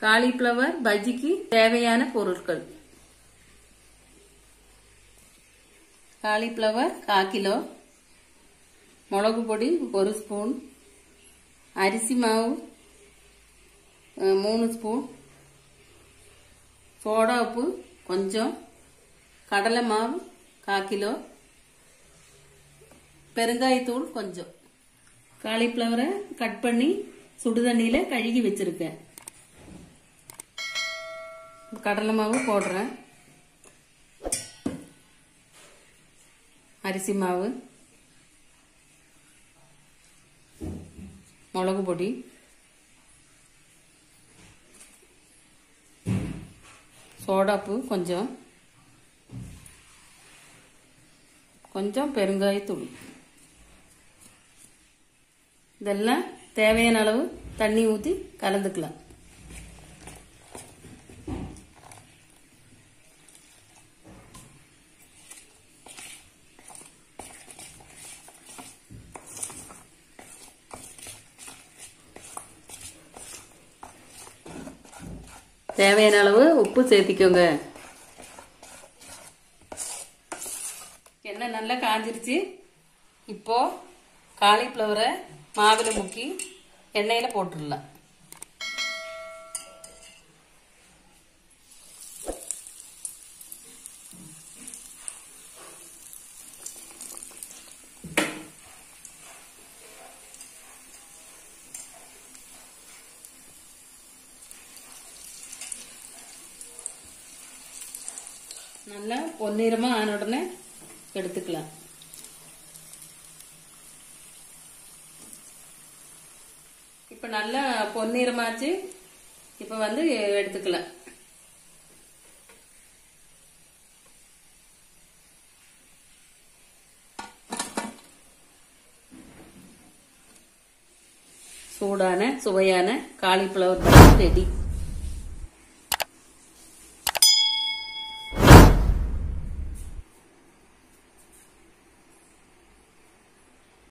cauliflower பஜ்ஜிக்கு தேவையான பொருட்கள் cauliflower கால் kilo மிளகு பொடி ஒரு ஸ்பூன் அரிசி மாவு அஹ், மூணு ஸ்பூன் சோடா உப்பு கொஞ்சம் கடலை மாவு கால் கிலோ பெருங்காயத்தூள் கொஞ்சம் காலிஃப்ளவரை கட் பண்ணி சுடுதண்ணியில கழுகி வச்சிருக்கேன் கடலை மாவு போடுறேன் அரிசி மாவு மிளகு பொடி சோடாப்பு கொஞ்சம் கொஞ்சம் பெருங்காயத்தூள் இதெல்லாம் தேவையான அளவு தண்ணி ஊற்றி கலந்துக்கலாம் தேவையான அளவு உப்பு சேர்த்திக்கோங்க எண்ணெய் நல்லா காஞ்சிருச்சு இப்போ காலிஃப்ளவரை மாவில் முக்கி எண்ணெயில் போட்டுடலாம் நல்லா பொன்னிறமா ஆன உடனே எடுத்துக்கலாம் இப்ப நல்லா பொன்னிறமாச்சு இப்ப வந்து எடுத்துக்கலாம் சூடான சுவையான காலிஃப்ளவர் ரெடி